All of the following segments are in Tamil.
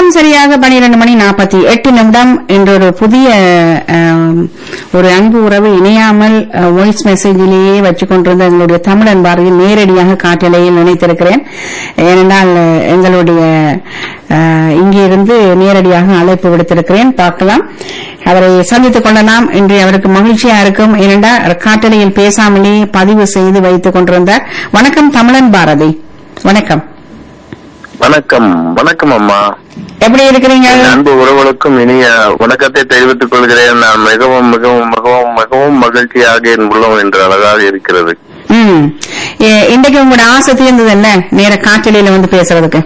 நேரம் சரியாக பனிரெண்டு மணி நாற்பத்தி எட்டு நிமிடம் என்ற ஒரு புதிய ஆம், ஒரு அன்பு உறவு இணையாமல் வாய்ஸ் மெசேஜிலேயே வச்சுக் கொண்டிருந்த எங்களுடைய தமிழ் அன்பார்கள் நேரடியாக காட்டலையில் நினைத்திருக்கிறேன் ஏனென்றால் அஹ், எங்களுடைய அஹ், இங்கிருந்து நேரடியாக அழைப்பு விடுத்திருக்கிறேன் பார்க்கலாம் அவரை சந்தித்துக் கொள்ளலாம் இன்று அவருக்கு மகிழ்ச்சியா இருக்கும் ஏனென்றால் காட்டலையில் பேசாமலே பதிவு செய்து வைத்துக் கொண்டிருந்தார் வணக்கம் தமிழன் பாரதி வணக்கம் வணக்கம் வணக்கம் அம்மா எப்படி இருக்கிறீங்க என் அன்பு உறவுகளுக்கும் இனிய வணக்கத்தை தெரிவித்துக் கொள்கிறேன் நான் மிகவும் மிகவும் மிகவும் மிகவும் மகிழ்ச்சியாக என் உள்ளம் என்று அழகாக இருக்கிறது ம் ஏ- இன்றைக்கு உங்களோட ஆசை தீர்ந்தது என்ன நேர காற்றலையில வந்து பேசுறதுக்கு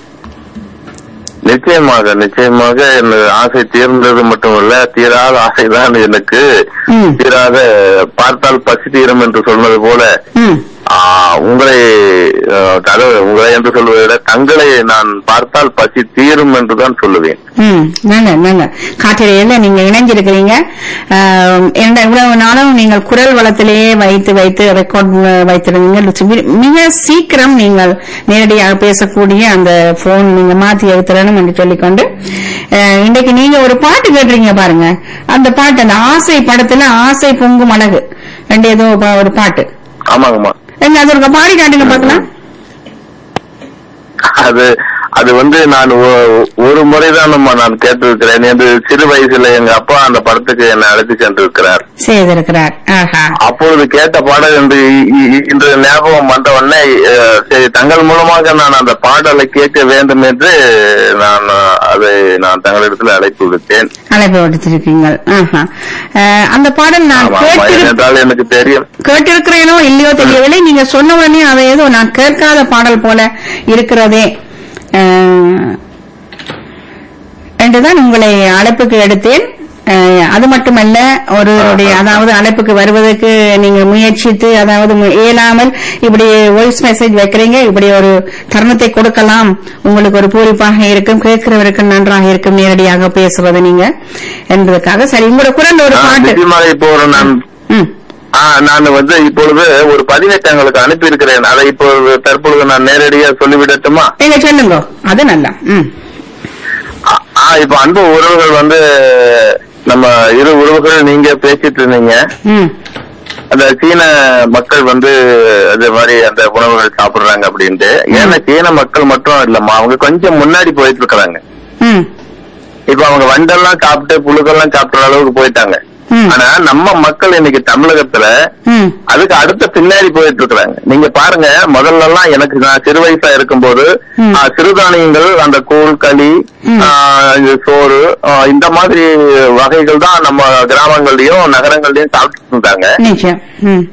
நிச்சயமாக நிச்சயமாக எனது ஆசை தீர்ந்தது மட்டுமல்ல தீராத ஆசைதான் எனக்கு ம். தீராத பார்த்தால் பசி தீரும் என்று சொன்னது போல ம் ஆ, உங்களை ஆ, அதாவது உங்களை என்று சொல்வதை விட தங்களை நான் பார்த்தால் பசி தீரும் என்றுதான் சொல்லுவேன் ம் நல்ல நல்ல காற்றலையில நீங்க இணைஞ்சிருக்கிறீங்க ஆம், என்ன இவ்வளவு நாளும் நீங்கள் குரல் வளத்திலேயே வைத்து வைத்து ரெக்கார்ட் வைத்திருந்தீங்க மி- மிக சீக்கிரம் நீங்கள் நேரடியாக பேசக்கூடிய அந்த போன் நீங்க மாத்தி எடுத்துறணும் என்று சொல்லிக்கொண்டு அஹ், இன்றைக்கு நீங்க ஒரு பாட்டு கேட்டுறீங்க பாருங்க அந்த பாட்டு அந்த ஆசை படத்துல ஆசை பொங்கும் அழகு ரெண்டு ஏதோ ப- ஒரு பாட்டு ஆமாங்கம்மா எங்க அது ஒரு பாடி காட்டுங்க பார்க்கலாம் அது அது வந்து நான் ஒ- ஒரு முறைதான் நான் கேட்டிருக்கிறேன் என்று சிறு வயசுல எங்க அப்பா அந்த படத்துக்கு என்னை அழைத்து சென்றிருக்கிறார் செய்திருக்கிறார் ஆஹா அப்பொழுது கேட்ட பாடல் என்று இ- இ- இன்று ஞாபகம் வந்த உடனே அஹ், சரி தங்கள் மூலமாக நான் அந்த பாடலை கேட்க வேண்டும் என்று நான் அஹ், அதை நான் தங்களிடத்தில் அழைப்பு விடுத்தேன் அழைப்பு விடுத்திருக்கீங்க ஆஹா அஹ், அந்த பாடல் நான் ஆமா, ஆமா, கேட்டிரு ஏனென்றால் எனக்கு தெரியும் கேட்டிருக்கிறேனோ இல்லையோ தெரியவில்லை நீங்க சொன்ன உடனே அதை ஏதோ நான் கேட்காத பாடல் போல இருக்கிறதே அஹ், என்றுதான் உங்களை அழைப்புக்கு எடுத்தேன் அஹ், அது மட்டுமல்ல ஒருவருடைய அதாவது அழைப்புக்கு வருவதற்கு நீங்க முயற்சித்து அதாவது மு- இயலாமல் இப்படி வாய்ஸ் மெசேஜ் வைக்கிறீங்க இப்படி ஒரு தருணத்தை கொடுக்கலாம் உங்களுக்கு ஒரு பூரிப்பாக இருக்கும் கேட்கிறவருக்கு நன்றாக இருக்கும் நேரடியாக பேசுவது நீங்க என்பதற்காக சரி உங்களோட குரல் ஒரு ஆஹ், பாட்டு நிச்சயமாக இப்போ ஒரு நான் ம் ஆஹ், நான் வந்து இப்பொழுது ஒரு பதிவை தங்களுக்கு அனுப்பி இருக்கிறேன் அதை இப்பொழுது தற்பொழுது நான் நேரடியா சொல்லிவிடட்டுமா எங்க சொல்லுங்க அது நல்லா ம் ஆ ஆ, இப்ப அன்பு உறவுகள் வந்து நம்ம இரு உறவுகள் நீங்க பேசிட்டு இருந்தீங்க ம் அந்த சீன மக்கள் வந்து அது மாதிரி அந்த உணவுகள் சாப்பிடுறாங்க அப்படின்ட்டு ஏன்னா சீன மக்கள் மட்டும் இல்லம்மா அவங்க கொஞ்சம் முன்னாடி போயிட்டு இருக்காங்க ம் இப்ப அவங்க வண்டெல்லாம் சாப்பிட்டு புழுக்கெல்லாம் சாப்பிடுற அளவுக்கு போயிட்டாங்க ம். ஆனா நம்ம மக்கள் இன்னைக்கு தமிழகத்துல ம் அதுக்கு அடுத்த பின்னாடி போயிட்டு இருக்காங்க நீங்க பாருங்க முதல்ல எல்லாம் எனக்கு நான் சிறு வயசா இருக்கும்போது ம். ஆ, சிறுதானியங்கள் அந்த கூழ் களி ம். ஆ, இது சோறு ஆ, இந்த மாதிரி வகைகள் தான் நம்ம கிராமங்கள்லயும் நகரங்கள்லயும் சாப்பிட்டு இருந்தாங்க நிச்சயம் ம்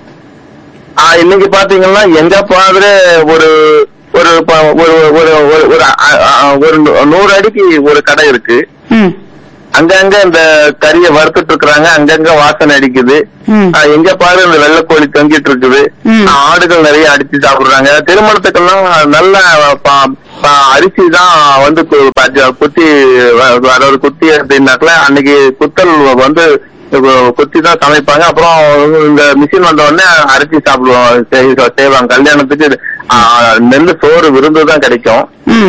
ஆ, இன்னைக்கு பாத்தீங்கன்னா எங்க பாரு ஒரு ஒரு ப- ஒரு ஒரு ஒரு- ஒரு அ- அ- ஒரு நூறு அடிக்கு ஒரு கடை இருக்கு ம் அங்கங்க இந்த கறியை வறுத்துட்டு இருக்காங்க அங்கங்க வாசனை அடிக்குது ம் ஆ, எங்க பாரு இந்த வெள்ளைக்கோழி தொங்கிட்டு இருக்குது ம். ஆ, ஆடுகள் நிறைய அடிச்சு சாப்பிடுறாங்க திருமணத்துக்கெல்லாம் நல்ல ப- ப- அரிசி தான் வந்து கு- ப- குத்தி வ- அதாவது குத்தி அப்படின்னாக்கல அன்னைக்கு குத்தல் வந்து கு- குத்தி தான் சமைப்பாங்க அப்புறம் இந்த மிஷின் வந்த உடனே அரிசி சாப்பிடுவோம் செய்- செய்வாங்க கல்யாணத்துக்கு ஆ, நெல்லு சோறு விருந்து தான் கிடைக்கும் ம்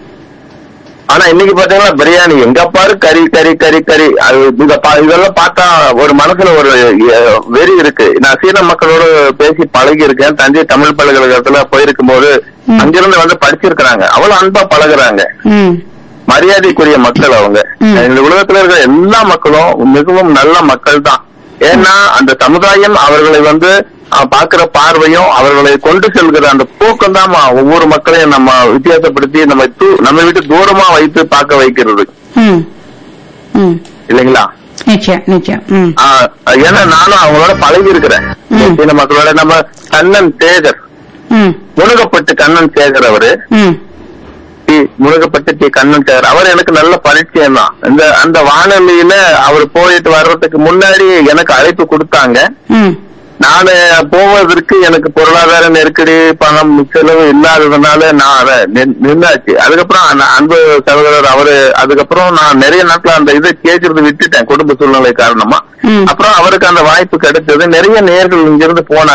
ஆனா இன்னைக்கு பாத்தீங்கன்னா பிரியாணி எங்க பாரு கறி கறி கறி கறி அது இத பா- இதெல்லாம் பார்த்தா ஒரு மனசுல ஒரு அஹ், வெறி இருக்கு நான் சீன மக்களோட பேசி பழகி இருக்கேன் தஞ்சை தமிழ் பல்கலைக்கழகத்துல போயிருக்கும் போது ம். அங்கிருந்து வந்து படிச்சிருக்கிறாங்க அவ்வளவு அன்பா பழகுறாங்க ம் மரியாதைக்குரிய மக்கள் அவங்க ம். இந்த உலகத்துல இருக்கிற எல்லா மக்களும் மிகவும் நல்ல மக்கள் தான் ஏன்னா அந்த சமுதாயம் அவர்களை வந்து அஹ், பார்க்கிற பார்வையும் அவர்களை கொண்டு செல்கிற அந்த போக்கம் தான் ஒவ்வொரு மக்களையும் நம்ம வித்தியாசப்படுத்தி நம்ம தூ- நம்ம விட்டு தூரமா வைத்து பார்க்க வைக்கிறது ம் ம் இல்லைங்களா நிச்சயம் நிச்சயம் ம் ஆஹ், ஏன்னா நானும் அவங்களோட பழகி இருக்கிறேன் ம். சீன மக்களோட நம்ம கண்ணன் சேகர் ம் முருகப்பட்டு கண்ணன் சேகர் அவரு ம் டி முருகப்பட்டு டி கண்ணன் சேகர் அவர் எனக்கு நல்ல பரிச்சயம் தான் இந்த அந்த வானொலியில அவர் போயிட்டு வர்றதுக்கு முன்னாடி எனக்கு அழைப்பு கொடுத்தாங்க ம் நானு போவதற்கு எனக்கு பொருளாதார நெருக்கடி பணம் செலவு இல்லாததுனால நான் அதை நின்- நின்னாச்சு அதுக்கப்புறம் அந்த அன்பு சகோதரர் அவரு அதுக்கப்புறம் நான் நிறைய நாட்கள் அந்த இதை கேட்கறது விட்டுட்டேன் குடும்ப சூழ்நிலை காரணமா ம். அப்புறம் அவருக்கு அந்த வாய்ப்பு கிடைச்சது நிறைய நேர்கள் இங்கிருந்து போனாங்க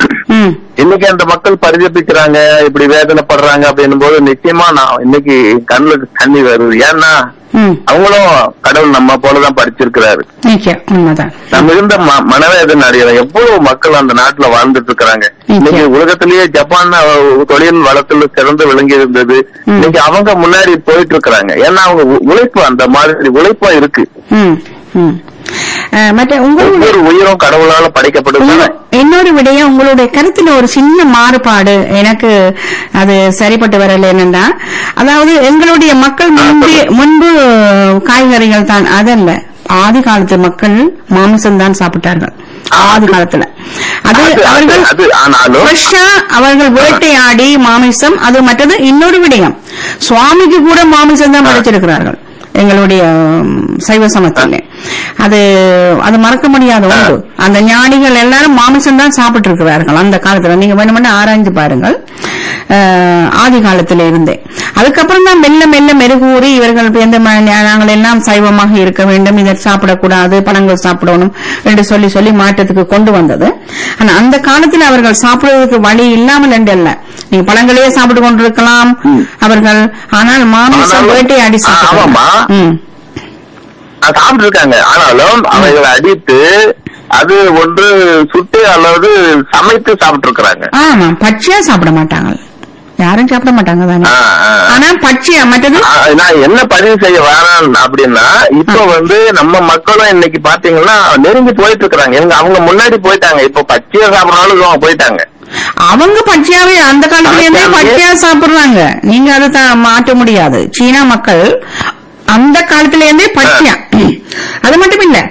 ம் இன்னைக்கு அந்த மக்கள் பரிதபிக்கிறாங்க இப்படி வேதனைப்படுறாங்க அப்படின்னும் போது நிச்சயமா நான் இன்னைக்கு கண்ணுக்கு தண்ணி வருது ஏன்னா ம் அவங்களும் கடவுள் நம்ம போலதான் படிச்சிருக்கிறாரு நிச்சயம் உண்மைதான் நம்ம இருந்த ம- மனவேதனை அறியலாம் எவ்வளவு மக்கள் அந்த நாட்டுல வாழ்ந்துட்டு இருக்கிறாங்க இன்னைக்கு உலகத்திலேயே ஜப்பான் அஹ், தொழில் வளத்துல சிறந்து விளங்கி இருந்தது ம். இன்னைக்கு அவங்க முன்னாடி போயிட்டு இருக்கிறாங்க ஏன்னா அவங்க உ- உழைப்பு அந்த மாதிரி உழைப்பா இருக்கு ம் ம் அஹ், மற்ற உங்களுடைய ஒவ்வொரு உயிரும் கடவுளால படைக்கப்பட்டது உங்க- இன்னொரு விடயம் உங்களுடைய கருத்துல ஒரு சின்ன மாறுபாடு எனக்கு அது சரிப்பட்டு வரல என்னன்னா அதாவது எங்களுடைய மக்கள் முன்பு முன்பு காய்கறிகள் தான் அதல்ல ஆதி காலத்து மக்கள் மாமிசம் தான் சாப்பிட்டார்கள் ஆதி காலத்துல அது அது- அது- அவர்கள் அது ஆனாலும் ஃப்ரெஷ்ஷா அவர்கள் வேட்டையாடி மாமிசம் அது மற்றது இன்னொரு விடயம் சுவாமிக்கு கூட மாமிசம் தான் படைச்சிருக்கிறார்கள் எங்களுடைய உம், சைவ சமத்திலே அது அது மறக்க முடியாத ஒன்று அந்த ஞானிகள் எல்லாரும் மாமிசம் தான் சாப்பிட்டு இருக்கிறார்கள் அந்த காலத்துல நீங்க வேணுமென்னு ஆராய்ஞ்சு பாருங்கள் அஹ், ஆதி காலத்துல இருந்தே அதுக்கப்புறம் தான் மெல்ல மெல்ல மெருகூறி இவர்கள் எந்த ம- நாங்கள் எல்லாம் சைவமாக இருக்க வேண்டும் இதை சாப்பிடக்கூடாது பழங்கள் சாப்பிடணும் என்று சொல்லி சொல்லி மாற்றத்துக்கு கொண்டு வந்தது ஆனா அந்த காலத்தில் அவர்கள் சாப்பிடுவதற்கு வழி இல்லாமல் என்று அல்ல நீங்க பழங்களையே சாப்பிட்டு கொண்டிருக்கலாம் அவர்கள் ஆனால் மாமிசம் ஆனாலும், வேட்டையாடி ஆ, ஆமாம்மா. சாப்பிடுவாங்க ம். சாப்பிட்டு இருக்காங்க ஆனாலும் அவைகளை அடித்து அது ஒன்று சுட்டு அல்லது சமைத்து சாப்பிட்டு இருக்கிறாங்க ஆமா பச்சையா சாப்பிட மாட்டாங்க யாரும் சாப்பிட மாட்டாங்க தானே ஆனா பச்சையா மற்றது நான் என்ன பதிவு செய்ய வரேன் அப்படின்னா இப்ப வந்து நம்ம மக்களும் இன்னைக்கு பாத்தீங்கன்னா நெருங்கி போயிட்டு இருக்கிறாங்க எங்க அவங்க முன்னாடி போயிட்டாங்க இப்ப பச்சையா சாப்பிடறாலும் அவங்க போயிட்டாங்க அவங்க பச்சையாவே அந்த காலத்துல இருந்தே பச்சையாவே- பச்சையா சாப்பிடுறாங்க நீங்க அதை த- மாற்ற முடியாது சீனா மக்கள் அந்த காலத்துல இருந்தே பச்சையா அது மட்டும் இல்ல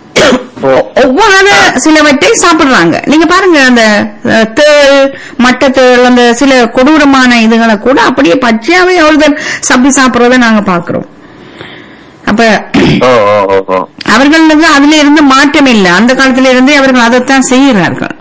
ஒவ்வாத சிலவற்றை சாப்பிடுறாங்க நீங்க பாருங்க அந்த அஹ், தேள் மட்டத்தேள் அந்த சில கொடூரமான இதுகளை கூட அப்படியே பச்சையாவே ஒருத்தர் சப்பி சாப்பிடுறத நாங்க பாக்குறோம் அப்ப ஓ ஓ ஓ ஓ அவர்களுக்கு அதுல இருந்து மாற்றம் இல்லை அந்த காலத்துல இருந்தே அவர்கள் அதைத்தான் செய்கிறார்கள்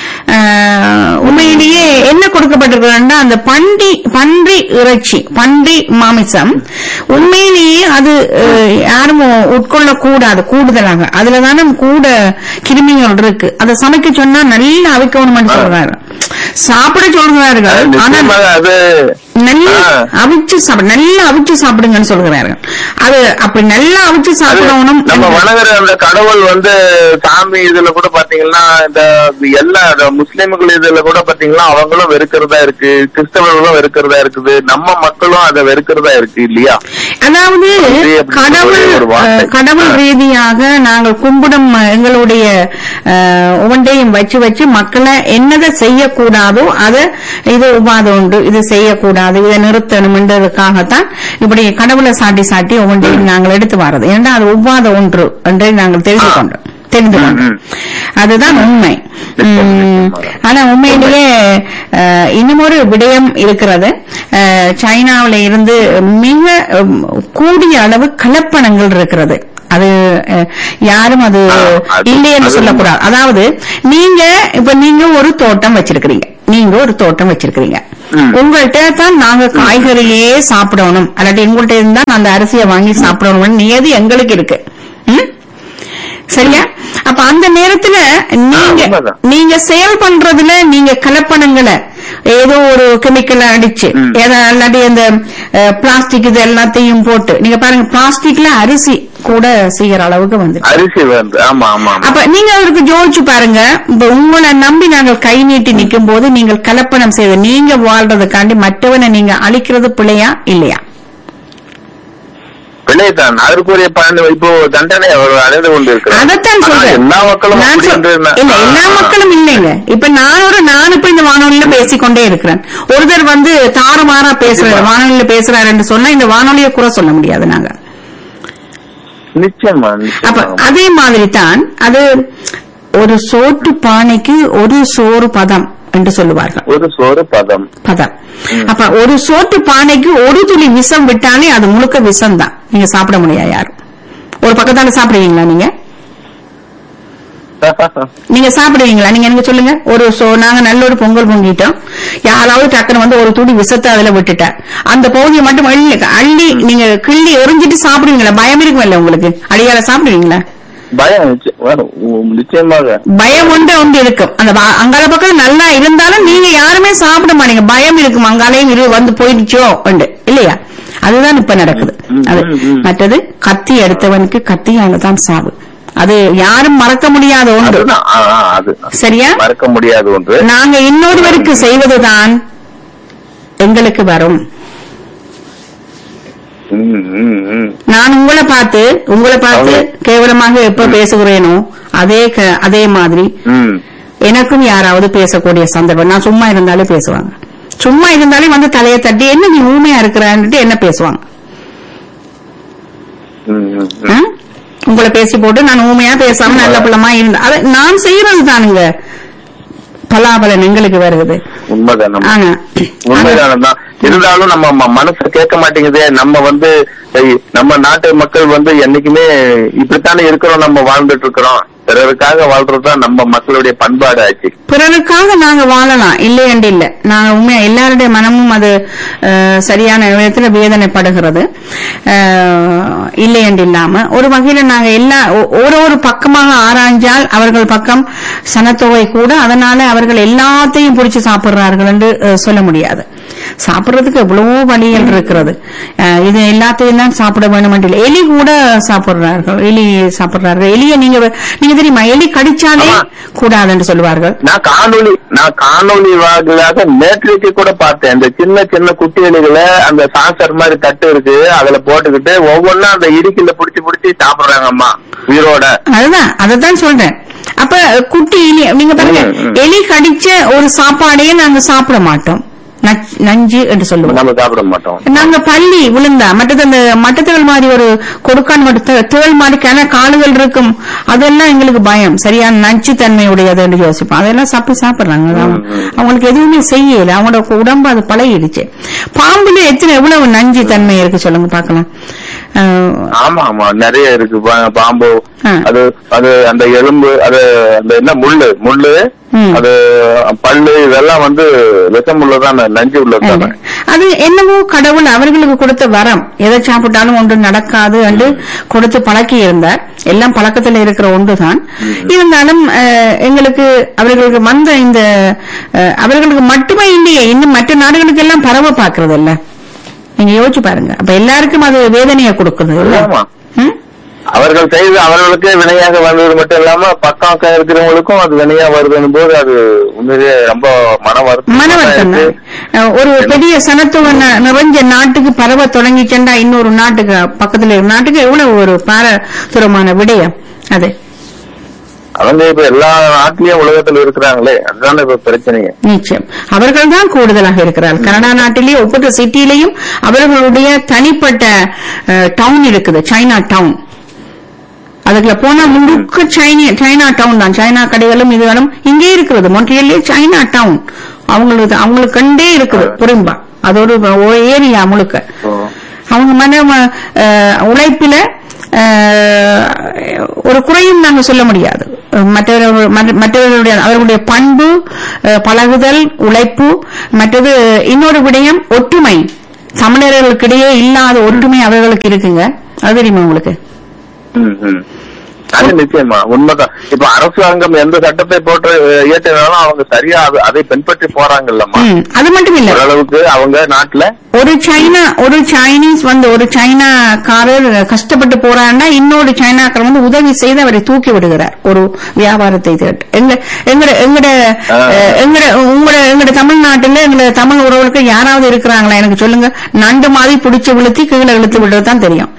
ஆஹ், உண்மையிலேயே என்ன கொடுக்கப்பட்டிருக்கிறா அந்த பண்டி பன்றி இறைச்சி பன்றி மாமிசம் உண்மையிலேயே அது அஹ், யாரும் உட்கொள்ள கூடாது கூடுதலாக அதுலதானே கூட கிருமிகள் இருக்கு அதை சமைக்க சொன்னா நல்லா அவிக்கணும்னு சொல்றாரு சாப்பிட சொல்கிறார்கள் ஆனா நிச்சயமாக அது நல்லா ஆ. அவிச்சு சாப்பிட நல்லா அவிச்சு சாப்பிடுங்கன்னு சொல்கிறார்கள் அது அப்படி நல்லா அவிச்சு அது சாப்பிடணும் நம்ம வணங்குற அந்த கடவுள் வந்து சாமி இதுல கூட பாத்தீங்கன்னா இந்த எல்லா இந்த முஸ்லிம்கள் இதுல கூட பாத்தீங்கன்னா அவங்களும் வெறுக்கிறதா இருக்கு கிறிஸ்தவர்களும் வெறுக்கிறதா இருக்குது நம்ம மக்களும் அதை வெறுக்கிறதா இருக்கு இல்லையா அதாவது அப்படி அப்படி கடவுள் ஒரு வார்த்தை. அஹ், கடவுள் ஆ. ரீதியாக நாங்கள் கும்பிடும் அஹ், எங்களுடைய அஹ், ஒவ்வொன்றையும் வச்சு வச்சு மக்களை என்னதை செய்யக்கூடாதோ அதை இது உபாதம் உண்டு இது செய்யக்கூடாது இதை நிறுத்தணும்ன்றதுக்காகத்தான் இப்படி கடவுளை சாட்டி சாட்டி ஒவ்வொன்றையும் நாங்கள் எடுத்து வர்றது ஏன்னா அது உபாத ஒன்று என்றை நாங்கள் தெரிந்து ஆ. கொண்டோம் தெரிந்து கொண்டோம் ம், ம். அதுதான் உண்மை நிச்சயம், உம், நிச்சயமாக. ஆனா உண்மையிலேயே அஹ், இன்னும் ஒரு விடயம் இருக்கிறது அஹ், சைனாவுல இருந்து மிக உம், கூடிய அளவு கலப்பணங்கள் இருக்கிறது அது அஹ், யாரும் அது ஆ, அது- இல்லை என்று அது சொல்லக்கூடாது அதாவது நீங்க இப்ப நீங்க ஒரு தோட்டம் வச்சிருக்கிறீங்க நீங்க ஒரு தோட்டம் வச்சிருக்கிறீங்க ம். உங்கள்கிட்ட தான் நாங்க காய்கறியே சாப்பிடணும் அல்லாட்டி எங்கள்கிட்ட இருந்தா அந்த அரிசியை வாங்கி சாப்பிடணும்னு நியதி எங்களுக்கு இருக்கு ம்? சரியா அப்ப அந்த நேரத்துல நீங்க உண்மைதான். நீங்க செயல் பண்றதுல நீங்க கலப்பணங்களை ஏதோ ஒரு கெமிக்கல் அடிச்சு ம். ஏதோ இல்லாட்டி அந்த பிளாஸ்டிக் இது எல்லாத்தையும் போட்டு நீங்க பாருங்க பிளாஸ்டிக்ல அரிசி கூட செய்யற அளவுக்கு வந்து அரிசி வந்து ஆமா ஆமா ஆமா அப்ப நீங்க அவருக்கு ஜோதிச்சு பாருங்க இப்ப உங்களை நம்பி நாங்கள் கை நீட்டி நிக்கும் போது நீங்கள் கலப்பணம் செய்து நீங்க வாழ்றதுக்காண்டி மற்றவனை நீங்க அழிக்கிறது பிழையா இல்லையா பிள்ளைதான் அதற்குரிய பலன் இப்போ தண்டனை அவர் அடைந்து கொண்டு இருக்கிறார் அதைத்தான் ஆனா சொல்றேன் எல்லா மக்களும் நான் அப்படி சொல்- என்று நான்- இல்ல எல்லா ஆ, மக்களும் இல்லைங்க இப்ப நான் ஒரு நான் இப்ப இந்த வானொலியில பேசிக்கொண்டே இருக்கிறேன் ஒருத்தர் வந்து தாறுமாறா பேசுறாரு நிச்சயமா. வானொலியில பேசுறாருன்னு சொன்னா இந்த வானொலியை குறை சொல்ல முடியாது நாங்க நிச்சயமா அப்ப நிச்சயமா அதே மாதிரி தான் அது ஒரு சோற்று பானைக்கு ஒரு சோறு பதம் என்று சொல்லுவார்கள் ஒரு சோறு பதம் பதம் அப்ப ஒரு சோற்று பானைக்கு ஒரு துளி விஷம் விட்டாலே அது முழுக்க விஷம் தான் நீங்க சாப்பிட முடியாது யாரும் ஒரு பக்கத்தால சாப்பிடுவீங்களா நீங்க நீங்க சாப்பிடுவீங்களா நீங்க எனக்கு சொல்லுங்க ஒரு சோ நாங்க நல்ல ஒரு பொங்கல் பொங்கிட்டோம் யாராவது டக்குனு வந்து ஒரு துடி விஷத்தை அதுல விட்டுட்டார் அந்த பகுதியை மட்டும் அள்ளி அள்ளி நீங்க கிள்ளி எரிஞ்சிட்டு சாப்பிடுவீங்களா பயம் இருக்குமில்ல உங்களுக்கு அடியால சாப்பிடுவீங்களா பயம் நிச்சய- வரும். உம், நிச்சயமாக பயம் ஒன்று ஒன்று இருக்கும் அந்த வா- அங்கால பக்கம் நல்லா இருந்தாலும் நீங்க யாருமே சாப்பிட மாட்டீங்க பயம் இருக்கும் அங்காலையும் இரு வந்து போயிடுச்சோ உண்டு இல்லையா அதுதான் இப்ப நடக்குது ம், அது ம், ம். மற்றது கத்தி எடுத்தவனுக்கு கத்தியால தான் சாவு அது யாரும் மறக்க முடியாத ஒன்று அதுதான் ஆ, ஆ, அது சரியா மறக்க முடியாத ஒன்று நாங்க இன்னொருவருக்கு செய்வதுதான் எங்களுக்கு வரும் ம், ம், ம். நான் உங்களை பார்த்து உங்களை பார்த்து அவங்க- கேவலமாக எப்ப பேசுகிறேனோ அதே க- அதே மாதிரி ம். எனக்கும் யாராவது பேசக்கூடிய சந்தர்ப்பம் நான் சும்மா இருந்தாலே பேசுவாங்க சும்மா இருந்தாலே வந்து தலையை தட்டி என்ன நீ ஊமையா இருக்கிறான்ட்டு என்ன பேசுவாங்க ம், ம், ம். ஆ? உங்களை பேசி போட்டு நான் ஊமையா பேசாம நல்ல பிள்ளமா இருந்தேன் அதை நான் செய்யறது தானுங்க பலாபலன் எங்களுக்கு வருகிறது உண்மைதான் நம்ம ஆனா உண்மைதானே தான் இருந்தாலும் நம்ம ம- மனசு கேட்க மாட்டேங்குதே நம்ம வந்து ஐய், நம்ம நாட்டு மக்கள் வந்து என்னைக்குமே இப்படித்தானே இருக்கிறோம் நம்ம வாழ்ந்துட்டு இருக்கிறோம் பிறருக்காக வாழ்றதுதான் நம்ம மக்களுடைய பண்பாடு ஆச்சு பிறருக்காக நாங்க வாழலாம் இல்லை என்று இல்ல நாங்க உண்மையா எல்லாருடைய மனமும் அது அஹ், சரியான விதத்துல வேதனைப்படுகிறது அஹ், இல்லை என்று இல்லாம ஒரு வகையில நாங்க எல்லா ஒ- ஒரு ஒரு பக்கமாக ஆராய்ஞ்சால் அவர்கள் பக்கம் சனத்தொகை கூட அதனால அவர்கள் எல்லாத்தையும் பிடிச்சு சாப்பிடுறார்கள் என்று அஹ், சொல்ல முடியாது சாப்பிடுறதுக்கு எவ்வளவோ வழிகள் இருக்கிறது அஹ், இது எல்லாத்தையும் தான் சாப்பிட வேண்டும் என்று இல்லை. எலி கூட சாப்பிடுறார்கள் எலி சாப்பிடுறார்கள் எலியை நீங்க நீங்க தெரியுமா எலி கடிச்சாலே ஆமா. கூடாது என்று சொல்லுவார்கள் நான் காணொளி நான் காணொளி வாயிலாக நேற்றுக்கு கூட பார்த்தேன் இந்த சின்ன சின்ன குட்டி எலிகளை அந்த சாசர் மாதிரி தட்டு இருக்கு அதுல போட்டுக்கிட்டு ஒவ்வொன்றும் அந்த இடுக்கில புடிச்சு புடிச்சு சாப்பிடுறாங்க அம்மா உயிரோட அதுதான் அதத்தான் சொல்றேன் அப்ப குட்டி எலி நீங்க பாருங்க ம், ம். எலி கடிச்ச ஒரு சாப்பாடையே நாங்க சாப்பிட மாட்டோம் நச்- நஞ்சு என்று சொல்லுவோம் நம்ம சாப்பிட மாட்டோம் நாங்க பள்ளி விழுந்தா மற்றது அந்த மட்டத்துகள் மாதிரி ஒரு கொடுக்கான் மட்டும் தேள் மாதிரி கிண காலுகள் இருக்கும் அதெல்லாம் எங்களுக்கு பயம் சரியான நச்சுத்தன்மை உடையது என்று யோசிப்போம் அதெல்லாம் சாப்பிட்டு சாப்பிடுறாங்க அவங்க- ம், ம். அவங்களுக்கு எதுவுமே செய்யல அவங்களோட உடம்பு அது பழகிடுச்சு பாம்புல எத்தனை எவ்வளவு நஞ்சு தன்மை இருக்கு சொல்லுங்க பார்க்கலாம் அஹ், ஆமா ஆமா நிறைய இருக்கு பா- பாம்பு ஆ. அது அது அந்த எலும்பு அது அந்த என்ன முள்ளு முள்ளு ம். அது பல்லு இதெல்லாம் வந்து விஷம் உள்ளதான நஞ்சு உள்ளதானே அது என்னமோ கடவுள் அவர்களுக்கு கொடுத்த வரம் எதை சாப்பிட்டாலும் ஒன்று நடக்காது என்று கொடுத்து பழக்கி இருந்தார் எல்லாம் பழக்கத்தில் இருக்கிற ஒன்றுதான் இருந்தாலும் அஹ், எங்களுக்கு அவர்களுக்கு வந்த இந்த அஹ், அவர்களுக்கு மட்டுமே இல்லையே இன்னும் மற்ற நாடுகளுக்கு எல்லாம் பரவ பாக்குறது இல்ல நீங்க யோசிச்சு பாருங்க அப்ப எல்லாருக்கும் அது வேதனையை கொடுக்குது இல்ல ஆமா. ம்? அவர்கள் செய்து அவர்களுக்கே வினையாக வந்தது மட்டும் இல்லாம பக்கம் இருக்கிறவங்களுக்கும் அது வினையா வருதுன்னு போது அது உண்மையிலேயே ரொம்ப மன வருத்தம் மன வருத்தம் தான். அஹ், ஒரு பெரிய சனத்துவம் ந- நிறைஞ்ச நாட்டுக்கு பரவ தொடங்கிச்சேன்டா இன்னொரு நாட்டுக்கு பக்கத்துல இருக்கிற நாட்டுக்கு எவ்வளவு ஒரு பாரதூரமான விடயம் அது அவங்க இப்ப எல்லா நாட்டிலயும் உலகத்துல இருக்கிறாங்களே அதுதானே இப்ப பிரச்சனையே நிச்சயம் அவர்கள் தான் கூடுதலாக இருக்கிறார்கள் கனடா நாட்டிலேயே ஒவ்வொரு சிட்டிலையும் அவர்களுடைய தனிப்பட்ட டவுன் இருக்குது சைனா டவுன் அதுக்குள்ள போனா முழுக்க சைனி சைனா டவுன் தான் சைனா கடைகளும் இதுகளும் இங்கே இருக்கிறது மொன்றியல்லே சைனா டவுன் அவங்களுக்கு அவங்களுக்கு கண்டே இருக்குது புரியும்பா அது ஒரு ஒரு ஏரியா முழுக்க ஓ. அவங்க மன அஹ், உழைப்பில அஹ், ஒரு குறையும் நாங்க சொல்ல முடியாது மற்றவர்கள் மற்ற- மற்றவர்களுடைய அவர்களுடைய பண்பு அஹ், பழகுதல் உழைப்பு மற்றது இன்னொரு விடயம் ஒற்றுமை தமிழர்களுக்கிடையே இல்லாத ஒற்றுமை அவர்களுக்கு இருக்குங்க அது தெரியுமா உங்களுக்கு ம், ம். அது நிச்சயமா உண்மைதான் இப்ப அரசாங்கம் எந்த சட்டத்தை போட்டு அஹ், இயற்றினாலும் அவங்க சரியா அது- அதை பின்பற்றி போறாங்கல்லம்மா ம், அது மட்டும் இல்ல ஓரளவுக்கு அவங்க நாட்டுல ஒரு சைனா ஒரு சைனீஸ் வந்து ஒரு சைனாக்காரர் கஷ்டப்பட்டு போறான்னா இன்னொரு சைனாக்காரர் வந்து உதவி செய்து அவரை தூக்கி விடுகிறார் ஒரு வியாபாரத்தை திரட்டு எங்க எங்கட எங்கட ஆ. அஹ், எங்கட உங்களோட எங்கட தமிழ்நாட்டுல எங்க தமிழ் உறவுகளுக்கு யாராவது இருக்கிறாங்களா எனக்கு சொல்லுங்க நண்டு மாதிரி பிடிச்சு விழுத்தி கீழே இழுத்து விடுறது தான் தெரியும்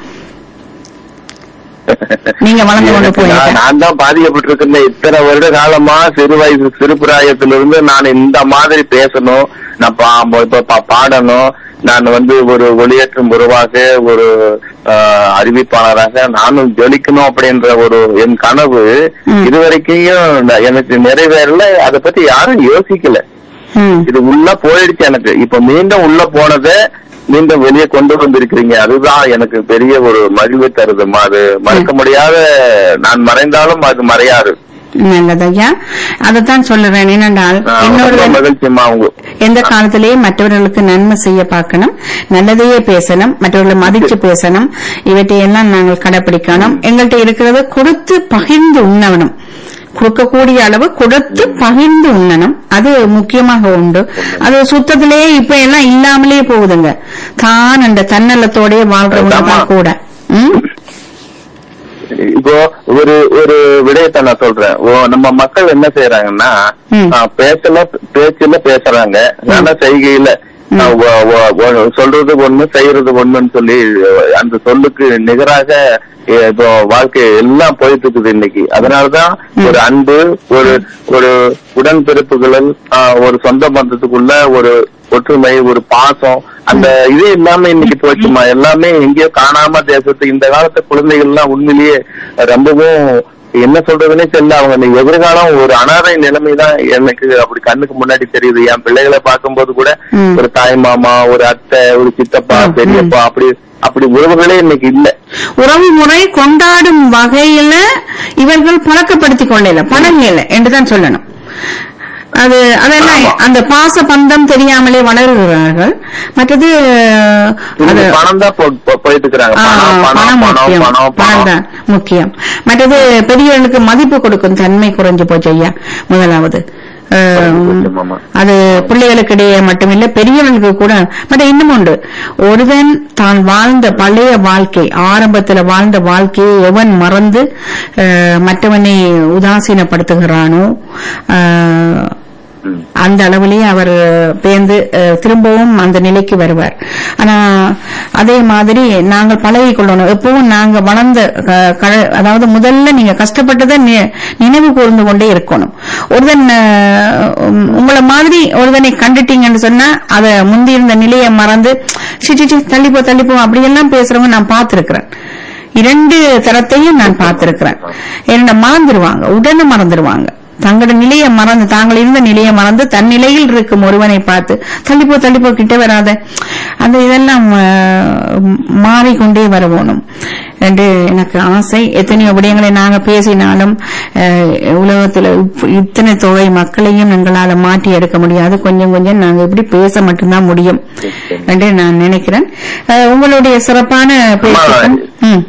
நீங்க வளர்ந்து கொண்டு நான் போயிருக்க நான் தான் பாதிக்கப்பட்டிருக்கேன் இத்தனை வருட காலமா சிறு வயசு சிறு பிராயத்திலிருந்து நான் இந்த மாதிரி பேசணும் நான் பா- இப்ப பா- பாடணும் நான் வந்து ஒரு ஒளியேற்றும் உருவாக ஒரு ஆஹ், அறிவிப்பாளராக நானும் ஜொலிக்கணும் அப்படின்ற ஒரு என் கனவு ம். இதுவரைக்கும் ந- எனக்கு நிறைவேறல அதை பத்தி யாரும் யோசிக்கல ம். இது உள்ள போயிடுச்சு எனக்கு இப்ப மீண்டும் உள்ள போனதை மீண்டும் வெளியே கொண்டு வந்திருக்கிறீங்க அதுதான் எனக்கு பெரிய ஒரு மகிழ்வு தருதுமா அது மறக்க முடியாத நான் மறைந்தாலும் அது மறையாது நல்லது ஐயா அதைத்தான் சொல்லுறேன் என்னென்றால் ஆஹ் இன்னொரு ரொம்ப மகிழ்ச்சிமா அவங்க எந்த காலத்திலேயும் மற்றவர்களுக்கு நன்மை செய்ய பார்க்கணும் நல்லதையே பேசணும் மற்றவர்களை மதிச்சு பேசணும் இவற்றையெல்லாம் நாங்கள் கடைபிடிக்கணும் எங்கள்கிட்ட இருக்கிறத கொடுத்து பகிர்ந்து உண்ணணும் கொடுக்கக்கூடிய அளவு கொடுத்து பகிர்ந்து உண்ணணும் அது முக்கியமாக உண்டு அது சுத்தத்திலேயே இப்ப எல்லாம் இல்லாமலே போகுதுங்க தான் அந்த தன்னலத்தோடயே வாழ்றவங்க தான் ஆமா. கூட ம்? இப்போ ஒரு ஒரு விடயத்தை நான் சொல்றேன் ஓ, நம்ம மக்கள் என்ன செய்யறாங்கன்னா ம். ஆஹ், பேச்சல பேச்சுல பேசுறாங்க ஆனா செய்கையில ம். ஆஹ், ஒ- ஒ- ஒ- சொல்றது ஒண்ணு செய்யறது ஒண்ணுன்னு சொல்லி அந்த சொல்லுக்கு நிகராக eh, இப்போ வாழ்க்கை எல்லாம் போயிட்டு இருக்குது இன்னைக்கு அதனாலதான் ம். ஒரு அன்பு ஒரு ஒரு உடன்பிறப்புகளில் ஆஹ், ஒரு சொந்த பந்தத்துக்குள்ள ஒரு ஒற்றுமை ஒரு பாசம் அந்த இது இல்லாம இன்னைக்கு போச்சுமா எல்லாமே எங்கேயோ காணாம தேசத்து இந்த காலத்து குழந்தைகள் எல்லாம் உண்மையிலேயே ரொம்பவும் என்ன சொல்றதுன்னே தெரியல அவங்க இந்த எதிர்காலம் ஒரு அனாதை நிலைமை தான் எனக்கு அப்படி கண்ணுக்கு முன்னாடி தெரியுது என் பிள்ளைகளை பார்க்கும்போது கூட ம். ஒரு தாய் மாமா ஒரு அத்தை ஒரு சித்தப்பா ம், பெரியப்பா அப்படி அப்படி உறவுகளே இன்னைக்கு இல்ல உறவு முறை கொண்டாடும் வகையில இவர்கள் பழக்கப்படுத்திக் கொள்ளல பழகல என்றுதான் சொல்லணும் அது அதெல்லாம் ஆமா. அந்த பாச பந்தம் தெரியாமலே வளருகிறார்கள் மற்றது அது பணம் தான் போயிட்டு இருக்கிறாங்க ஆ, பணம் பணம் பணம் பணம் முக்கியம் பணம் பணம் பணம் தான் முக்கியம் மற்றது பெரியவர்களுக்கு மதிப்பு கொடுக்கும் தன்மை குறைஞ்சு போச்சு ஐயா முதலாவது அஹ், ஆமா. அது பிள்ளைகளுக்கிடையே மட்டுமில்ல பெரியவர்களுக்கு கூட மற்ற இன்னும் உண்டு ஒருவன் தான் வாழ்ந்த பழைய வாழ்க்கை ஆரம்பத்துல வாழ்ந்த வாழ்க்கையை எவன் மறந்து அஹ், மற்றவனை உதாசீனப்படுத்துகிறானோ அஹ், ம். அந்த அளவிலேயே அவர் பேர்ந்து அஹ், திரும்பவும் அந்த நிலைக்கு வருவார் ஆனா அதே மாதிரி நாங்கள் பழகி கொள்ளணும் எப்பவும் நாங்க வளர்ந்த க- க- அதாவது முதல்ல நீங்க கஷ்டப்பட்டதை நி- நினைவு கூர்ந்து கொண்டே இருக்கணும் ஒருவன் அஹ், உம், உங்களை மாதிரி ஒருவனை கண்டுட்டீங்கன்னு சொன்னா அத முந்தி இருந்த நிலையை மறந்து சி சி, சி, தள்ளிப்போ தள்ளிப்போ அப்படியெல்லாம் பேசுறவங்க நான் பார்த்திருக்கிறேன் இரண்டு தரத்தையும் நான் பார்த்திருக்கிறேன் என்ன மறந்துடுவாங்க உடனே மறந்துடுவாங்க தங்களோட நிலையை மறந்து தாங்கள் இருந்த நிலையை மறந்து தன் நிலையில் இருக்கும் ஒருவனை பார்த்து தள்ளிப்போ தள்ளிப்போ கிட்ட வராத அந்த இதெல்லாம் ஆஹ், மாறிக்கொண்டே வரவோணும் என்று எனக்கு ஆசை எத்தனையோ விடயங்களை நாங்க பேசினாலும் ஆஹ், உலகத்துல இப்- இத்தனை தொகை மக்களையும் எங்களால மாற்றி எடுக்க முடியாது கொஞ்சம் கொஞ்சம் நாங்க இப்படி பேச மட்டும்தான் முடியும் என்று நான் நினைக்கிறேன் ஆஹ், உங்களுடைய சிறப்பான பேச்சுக்கும் ம்.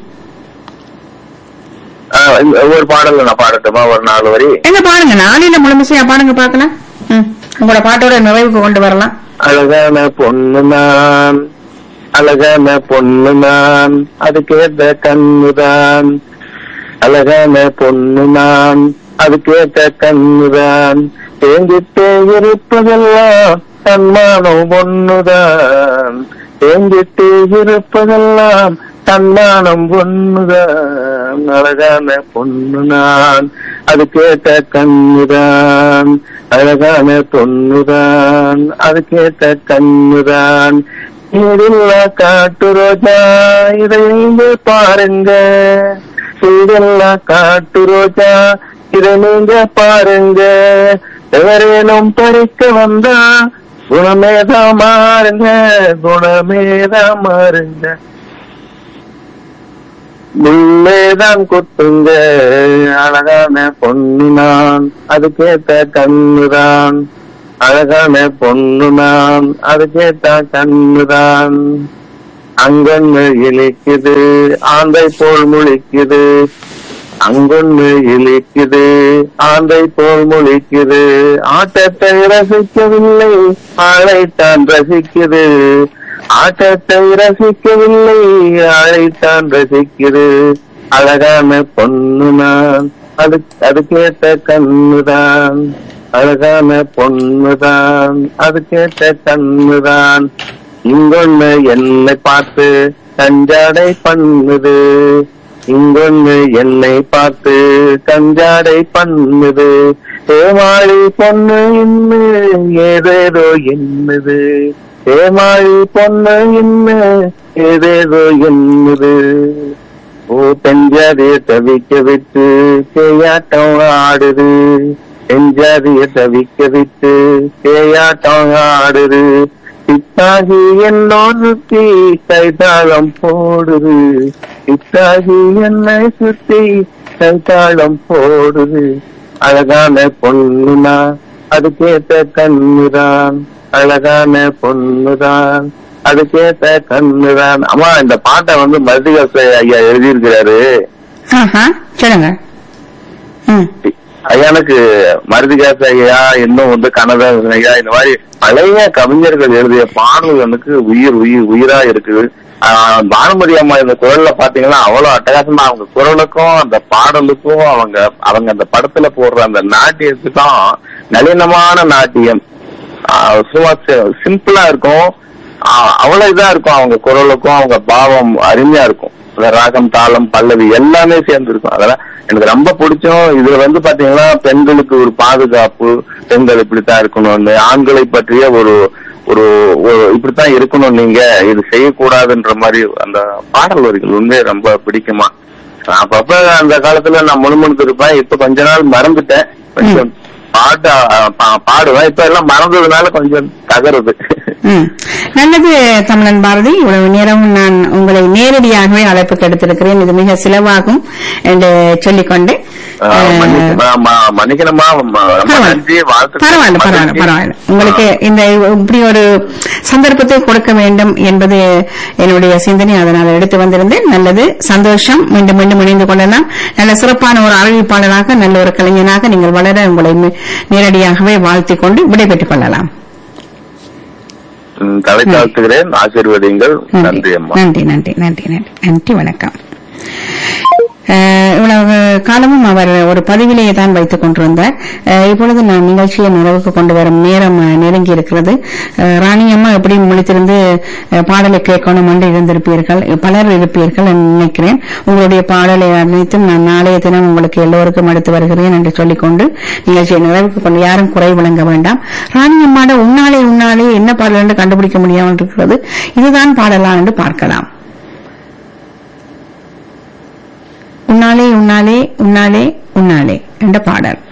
ஆஹ் இந்த ஒரு பாடல் நான் பாடட்டுமா ஒரு நாலு வரி எங்க பாருங்க நாளையில முழுமையா பாருங்க பாக்கலாம் ம். உங்களோட பாட்டோட நிறைவுக்கு கொண்டு வரலாம் அழகான பொண்ணு நான் அழகான பொண்ணு நான் அதுக்கேத்த கண்ணுதான் அழகான பொண்ணு நான் அதுக்கேத்த கண்ணுதான் தேங்கிட்டே இருப்பதெல்லாம் தன்மானம் ஒண்ணுதான் தேங்கிட்டே இருப்பதெல்லாம் தன்மானம் ஒண்ணுதான் அழகான பொண்ணு நான் அதுக்கேத்த கண்ணுதான் அழகான பொண்ணுதான் அதுக்கேத்த கண்ணுதான் நீரில்ல காட்டு ரோஜா இதை நீங்க பாருங்க சீடல்ல காட்டு ரோஜா இதை நீங்க பாருங்க எவரேனும் பறிக்க வந்தா குணமேதா மாறுங்க குணமேதா மாறுங்க முள்ளேதான் கொத்துங்க அழகான பொண்ணு நான் அதுக்கேத்த கண்ணுதான் அழகான பொண்ணு நான் அதுக்கேத்த கண்ணுதான் அங்கொன்னு இழிக்குது ஆந்தை போல் முழிக்குது அங்கொன்னு இழிக்குது ஆந்தை போல் முழிக்குது ஆட்டத்தை ரசிக்கவில்லை ஆளைத்தான் ரசிக்குது ஆட்டத்தை ரசிக்கவில்லை ஆளைத்தான் ரசிக்குது அழகான பொண்ணு நான் அது அதுக்கேத்த கண்ணுதான் அழகான பொண்ணுதான் அதுக்கேத்த கண்ணுதான் இங்கொன்னு என்னை பார்த்து கஞ்சாடை பண்ணுது இங்கொன்னு என்னை பார்த்து கஞ்சாடை பண்ணுது ஏமாளி பொண்ணு இன்னு ஏதேதோ என்னது ஏமாளி பொண்ணு இன்னு ஏதேதோ என்னது ஓ பெஞ்சாதிய தவிக்க விட்டு பேயாட்டம் ஆடுது பெஞ்சாதிய தவிக்க விட்டு பேயாட்டம் ஆடுது பித்தாகி என்னோடு சுத்தி கைதாளம் போடுது பித்தாகி என்னை சுத்தி கைதாளம் போடுது அழகான பொண்ணுதான் அதுக்கேத்த கண்ணுதான் அழகான பொண்ணுதான் அதுக்கேத்த கண்ணுதான் அம்மா இந்த பாட்டை வந்து மருதிகாச ஐயா எழுதியிருக்கிறாரு ஆஹா சொல்லுங்க ம் ஐயானுக்கு மருதிகாச ஐயா இன்னும் வந்து கனதன் ஐயா இந்த மாதிரி பழைய கவிஞர்கள் எழுதிய பாடல்களுக்கு உயிர் உயிர் உயிரா இருக்குது ஆஹ் பானுமதி அம்மா இந்த குரல்ல பாத்தீங்கன்னா அவ்வளவு அட்டகாசமா அவங்க குரலுக்கும் அந்த பாடலுக்கும் அவங்க அவங்க அந்த படத்துல போடுற அந்த நாட்டியத்துக்கும் நளினமான நாட்டியம் ஆஹ் சும்மா சிம்பிளா இருக்கும் ஆஹ் அவ்வளவு இதா இருக்கும் அவங்க குரலுக்கும் அவங்க பாவம் அருமையா இருக்கும் அந்த ராகம் தாளம் பல்லவி எல்லாமே சேர்ந்து இருக்கும் அதெல்லாம் எனக்கு ரொம்ப பிடிச்சும் இதுல வந்து பாத்தீங்கன்னா பெண்களுக்கு ஒரு பாதுகாப்பு பெண்கள் இப்படித்தான் இருக்கணும்னு ஆண்களை பற்றிய ஒரு ஒரு ஒரு இப்படித்தான் இருக்கணும் நீங்க இது செய்யக்கூடாதுன்ற மாதிரி அந்த பாடல் வரிகள் உண்மையே ரொம்ப பிடிக்குமா அப்பப்ப அந்த காலத்துல நான் முணுமுணுத்து இருப்பேன் இப்ப கொஞ்ச நாள் மறந்துட்டேன் கொஞ்சம் பாட்டு அஹ், பா- பாடுவேன் இப்ப எல்லாம் மறந்ததுனால கொஞ்சம் தகருது ம். நல்லது தமிழன் பாரதி இவ்வளவு நேரம் நான் உங்களை நேரடியாகவே அழைப்புக்கு எடுத்திருக்கிறேன் இது மிக சிலவாகும் என்று சொல்லிக்கொண்டு அஹ், அஹ், மன்னிக்க- ம- ம- மன்னிக்கணுமா ம- ரொம்ப பரவாயில்ல. நன்றி வாழ்த்துக்கள். பரவாயில்ல பரவாயில்ல மகிழ்ச்சி. பரவாயில்ல உங்களுக்கு இந்த இப்படி ஒரு சந்தர்ப்பத்தை கொடுக்க வேண்டும் என்பது என்னுடைய சிந்தனை அதனால் எடுத்து வந்திருந்தேன் நல்லது சந்தோஷம் மீண்டும் மீண்டும் இணைந்து கொள்ளலாம் நல்ல சிறப்பான ஒரு அறிவிப்பாளராக நல்ல ஒரு கலைஞனாக நீங்கள் வளர உங்களை மி- நேரடியாகவே வாழ்த்திக் கொண்டு விடைபெற்றுக் கொள்ளலாம் ம், தலை தாழ்த்துகிறேன் ஆசீர்வதிங்கள் நன்றி அம்மா நன்றி நன்றி நன்றி நன்றி நன்றி வணக்கம் அஹ், இவ்வளவு காலமும் அவர் ஒரு பதிவிலேயே தான் வைத்துக் கொண்டிருந்தார் அஹ், இப்பொழுது நான் நிகழ்ச்சியை நிறைவுக்கு கொண்டு வரும் நேரம் அஹ், நெருங்கி இருக்கிறது அஹ், ராணி அம்மா எப்படி முழித்திருந்து அஹ், பாடலை கேட்கணும் என்று இருந்திருப்பீர்கள் பலர் இருப்பீர்கள் என்று நினைக்கிறேன் உங்களுடைய பாடலை அனைத்தும் நான் நாளைய தினம் உங்களுக்கு எல்லோருக்கும் எடுத்து வருகிறேன் என்று சொல்லிக்கொண்டு நிகழ்ச்சியை நிறைவுக்கு கொண்டு யாரும் குறை விளங்க வேண்டாம் ராணி அம்மாட உன்னாலே உன்னாலே என்ன பாடல் என்று கண்டுபிடிக்க முடியாமல் இருக்கிறது இதுதான் பாடலாம் என்று பார்க்கலாம் உன்னாலே உன்னாலே உன்னாலே உன்னாலே என்ற பாடல்